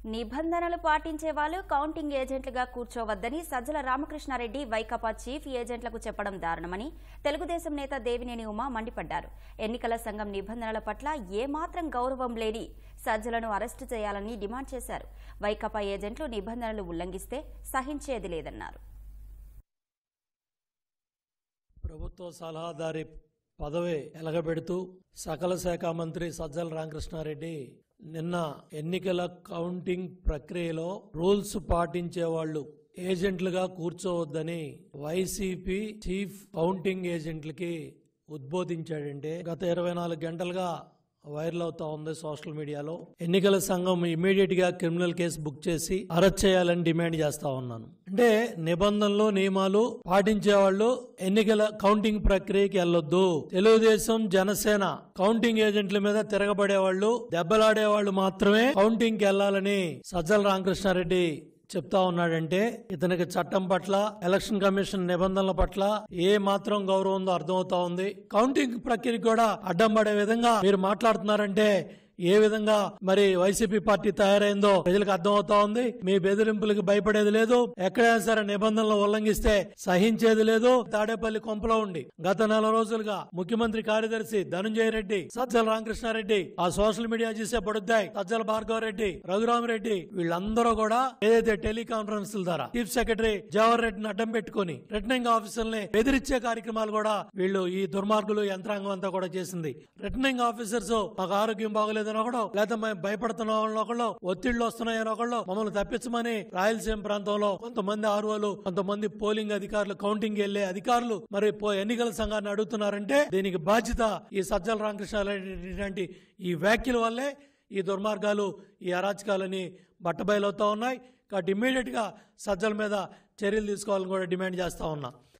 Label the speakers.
Speaker 1: నిబంధనలు పాటించే వాళ్ళు కౌంటింగ్ ఏజెంట్లుగా కూర్చోవద్దని సజ్జల రామకృష్ణారెడ్డి వైకాపా చీఫ్ ఏజెంట్లకు చెప్పడం దారుణమని తెలుగుదేశం నేత దేవినేని ఉమా మండిపడ్డారు ఎన్నికల సంఘం నిబంధనల పట్ల ఏమాత్రం గౌరవం లేని సజ్జలను అరెస్టు చేయాలని డిమాండ్ చేశారు వైకాపా ఏజెంట్లు నిబంధనలు ఉల్లంఘిస్తే సహించేది లేదన్నారు
Speaker 2: ప్రభుత్వ సలహాదారి పదవి ఎలగబెడుతూ సకల శాఖ మంత్రి సజ్జల రామకృష్ణారెడ్డి నిన్న ఎన్నికల కౌంటింగ్ ప్రక్రియలో రూల్స్ పాటించే వాళ్ళు ఏజెంట్లుగా కూర్చోవద్దని వైసీపీ చీఫ్ కౌంటింగ్ ఏజెంట్లకి ఉద్బోధించాడంటే గత ఇరవై నాలుగు గంటలుగా వైరల్ అవుతా ఉంది సోషల్ మీడియాలో ఎన్నికల సంఘం ఇమీడియట్ గా క్రిమినల్ కేసు బుక్ చేసి అరెస్ట్ చేయాలని డిమాండ్ చేస్తా ఉన్నాను అంటే నిబంధనలు నియమాలు పాటించే వాళ్ళు ఎన్నికల కౌంటింగ్ ప్రక్రియకి వెళ్ళొద్దు తెలుగుదేశం జనసేన కౌంటింగ్ ఏజెంట్ల మీద తిరగబడే వాళ్ళు దెబ్బలాడే వాళ్ళు మాత్రమే కౌంటింగ్ కి వెళ్లాలని సజ్జల రామకృష్ణారెడ్డి చెప్తా ఉన్నాడంటే ఇతనికి చట్టం పట్ల ఎలక్షన్ కమిషన్ నిబంధనల పట్ల ఏ మాత్రం గౌరవం ఉందో అర్థమవుతా ఉంది కౌంటింగ్ ప్రక్రియ కూడా అడ్డం పడే విధంగా మీరు మాట్లాడుతున్నారంటే ఏ విధంగా మరి వైసీపీ పార్టీ తయారైందో ప్రజలకు అర్థమవుతా ఉంది మీ బెదిరింపులకు భయపడేది లేదు ఎక్కడైనా సరే నిబంధనలు ఉల్లంఘిస్తే సహించేది లేదు తాడేపల్లి కొంపలో ఉండి గత నెల రోజులుగా ముఖ్యమంత్రి కార్యదర్శి ధనంజయ రెడ్డి సజ్జల రామకృష్ణారెడ్డి ఆ సోషల్ మీడియా చూసే పడుద్దాయి సజ్జల భార్గవ రెడ్డి రఘురామరెడ్డి వీళ్ళందరూ కూడా ఏదైతే టెలికాన్ఫరెన్స్ ద్వారా చీఫ్ సెక్రటరీ జవహర్ రెడ్డిని అడ్డం పెట్టుకుని రిటర్నింగ్ ఆఫీసర్ని బెదిరించే కార్యక్రమాలు కూడా వీళ్ళు ఈ దుర్మార్గులు యంత్రాంగం అంతా కూడా చేసింది రిటర్నింగ్ ఆఫీసర్స్ మాకు ఆరోగ్యం బాగోలేదని ఒకడు లేదా మేము భయపడుతున్నాం ఒకళ్ళు ఒత్తిళ్లు వస్తున్నాయని ఒకళ్ళు మమ్మల్ని తప్పించమని రాయలసీమ ప్రాంతంలో కొంతమంది ఆర్వోలు కొంతమంది పోలింగ్ అధికారులు కౌంటింగ్ వెళ్లే అధికారులు మరి పో- ఎన్నికల సంఘాన్ని అడుగుతున్నారంటే దీనికి బాధ్యత ఈ సజ్జల రామకృష్ణారెడ్డి ఈ వ్యాఖ్యల వల్లే ఈ దుర్మార్గాలు ఈ అరాచకాలని బట్టబయలవుతా ఉన్నాయి కాబట్టి ఇమ్మీడియట్ గా సజ్జల మీద చర్యలు తీసుకోవాలని కూడా డిమాండ్ చేస్తా ఉన్నా